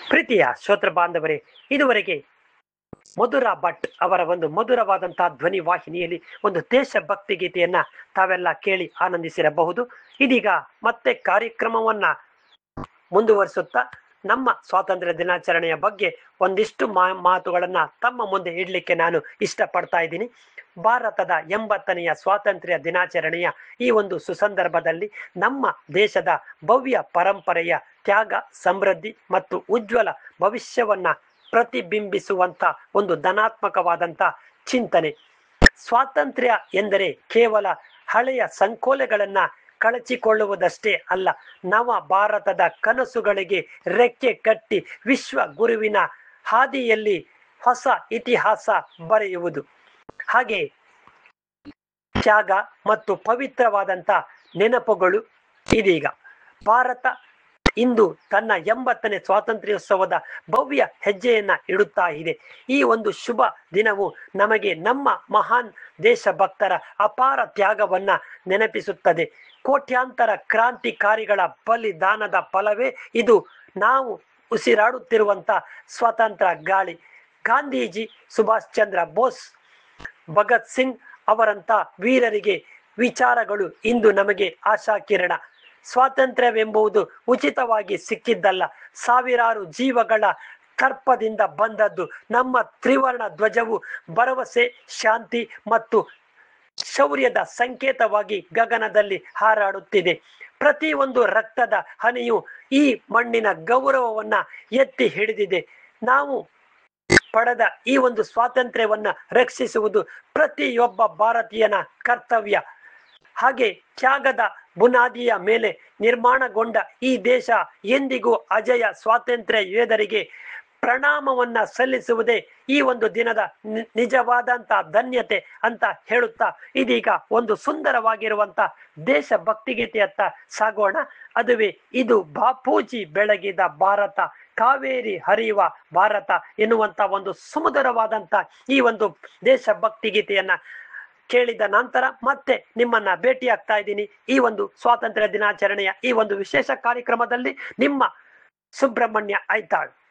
ಪ್ರೀತಿಯ ಶ್ರೋತೃ ಬಾಂಧವರೇ ಇದುವರೆಗೆ ಮಧುರ ಭಟ್ ಅವರ ಒಂದು ಮಧುರವಾದಂತಹ ಧ್ವನಿ ವಾಹಿನಿಯಲ್ಲಿ ಒಂದು ದೇಶಭಕ್ತಿ ಗೀತೆಯನ್ನ ತಾವೆಲ್ಲ ಕೇಳಿ ಆನಂದಿಸಿರಬಹುದು ಇದೀಗ ಮತ್ತೆ ಕಾರ್ಯಕ್ರಮವನ್ನ ಮುಂದುವರಿಸುತ್ತಾ ನಮ್ಮ ಸ್ವಾತಂತ್ರ್ಯ ದಿನಾಚರಣೆಯ ಬಗ್ಗೆ ಒಂದಿಷ್ಟು ಮಾ ಮಾತುಗಳನ್ನ ತಮ್ಮ ಮುಂದೆ ಇಡ್ಲಿಕ್ಕೆ ನಾನು ಇಷ್ಟಪಡ್ತಾ ಇದ್ದೀನಿ ಭಾರತದ ಎಂಬತ್ತನೆಯ ಸ್ವಾತಂತ್ರ್ಯ ದಿನಾಚರಣೆಯ ಈ ಒಂದು ಸುಸಂದರ್ಭದಲ್ಲಿ ನಮ್ಮ ದೇಶದ ಭವ್ಯ ಪರಂಪರೆಯ ತ್ಯಾಗ ಸಮೃದ್ಧಿ ಮತ್ತು ಉಜ್ವಲ ಭವಿಷ್ಯವನ್ನ ಪ್ರತಿಬಿಂಬಿಸುವಂತ ಒಂದು ಧನಾತ್ಮಕವಾದಂತ ಚಿಂತನೆ ಸ್ವಾತಂತ್ರ್ಯ ಎಂದರೆ ಕೇವಲ ಹಳೆಯ ಸಂಕೋಲೆಗಳನ್ನ ಕಳಚಿಕೊಳ್ಳುವುದಷ್ಟೇ ಅಲ್ಲ ನವ ಭಾರತದ ಕನಸುಗಳಿಗೆ ರೆಕ್ಕೆ ಕಟ್ಟಿ ವಿಶ್ವ ಗುರುವಿನ ಹಾದಿಯಲ್ಲಿ ಹೊಸ ಇತಿಹಾಸ ಬರೆಯುವುದು ಹಾಗೆ ತ್ಯಾಗ ಮತ್ತು ಪವಿತ್ರವಾದಂತ ನೆನಪುಗಳು ಇದೀಗ ಭಾರತ ಇಂದು ತನ್ನ ಎಂಬತ್ತನೇ ಸ್ವಾತಂತ್ರ್ಯೋತ್ಸವದ ಭವ್ಯ ಹೆಜ್ಜೆಯನ್ನ ಇಡುತ್ತಾ ಇದೆ ಈ ಒಂದು ಶುಭ ದಿನವು ನಮಗೆ ನಮ್ಮ ಮಹಾನ್ ದೇಶಭಕ್ತರ ಅಪಾರ ತ್ಯಾಗವನ್ನ ನೆನಪಿಸುತ್ತದೆ ಕೋಟ್ಯಾಂತರ ಕ್ರಾಂತಿಕಾರಿಗಳ ಬಲಿದಾನದ ಫಲವೇ ಇದು ನಾವು ಉಸಿರಾಡುತ್ತಿರುವಂತ ಸ್ವತಂತ್ರ ಗಾಳಿ ಗಾಂಧೀಜಿ ಸುಭಾಷ್ ಚಂದ್ರ ಬೋಸ್ ಭಗತ್ ಸಿಂಗ್ ಅವರಂತ ವೀರರಿಗೆ ವಿಚಾರಗಳು ಇಂದು ನಮಗೆ ಆಶಾಕಿರಣ ಸ್ವಾತಂತ್ರ್ಯವೆಂಬುದು ಉಚಿತವಾಗಿ ಸಿಕ್ಕಿದ್ದಲ್ಲ ಸಾವಿರಾರು ಜೀವಗಳ ತರ್ಪದಿಂದ ಬಂದದ್ದು ನಮ್ಮ ತ್ರಿವರ್ಣ ಧ್ವಜವು ಭರವಸೆ ಶಾಂತಿ ಮತ್ತು ಶೌರ್ಯದ ಸಂಕೇತವಾಗಿ ಗಗನದಲ್ಲಿ ಹಾರಾಡುತ್ತಿದೆ ಪ್ರತಿ ಒಂದು ರಕ್ತದ ಹನಿಯು ಈ ಮಣ್ಣಿನ ಗೌರವವನ್ನ ಎತ್ತಿ ಹಿಡಿದಿದೆ ನಾವು ಪಡೆದ ಈ ಒಂದು ಸ್ವಾತಂತ್ರ್ಯವನ್ನ ರಕ್ಷಿಸುವುದು ಪ್ರತಿಯೊಬ್ಬ ಭಾರತೀಯನ ಕರ್ತವ್ಯ ಹಾಗೆ ತ್ಯಾಗದ ಬುನಾದಿಯ ಮೇಲೆ ನಿರ್ಮಾಣಗೊಂಡ ಈ ದೇಶ ಎಂದಿಗೂ ಅಜಯ ಸ್ವಾತಂತ್ರ್ಯ ಯೋಧರಿಗೆ ಪ್ರಣಾಮವನ್ನ ಸಲ್ಲಿಸುವುದೇ ಈ ಒಂದು ದಿನದ ನಿ- ನಿಜವಾದಂತ ಧನ್ಯತೆ ಅಂತ ಹೇಳುತ್ತಾ ಇದೀಗ ಒಂದು ಸುಂದರವಾಗಿರುವಂತ ದೇಶಭಕ್ತಿ ಗೀತೆಯತ್ತ ಸಾಗೋಣ ಅದುವೇ ಇದು ಬಾಪೂಜಿ ಬೆಳಗಿದ ಭಾರತ ಕಾವೇರಿ ಹರಿಯುವ ಭಾರತ ಎನ್ನುವಂತ ಒಂದು ಸುಮಧುರವಾದಂತ ಈ ಒಂದು ದೇಶಭಕ್ತಿ ಗೀತೆಯನ್ನ ಕೇಳಿದ ನಂತರ ಮತ್ತೆ ನಿಮ್ಮನ್ನ ಭೇಟಿಯಾಗ್ತಾ ಇದ್ದೀನಿ ಈ ಒಂದು ಸ್ವಾತಂತ್ರ್ಯ ದಿನಾಚರಣೆಯ ಈ ಒಂದು ವಿಶೇಷ ಕಾರ್ಯಕ್ರಮದಲ್ಲಿ ನಿಮ್ಮ ಸುಬ್ರಹ್ಮಣ್ಯ ಐತಾಳ್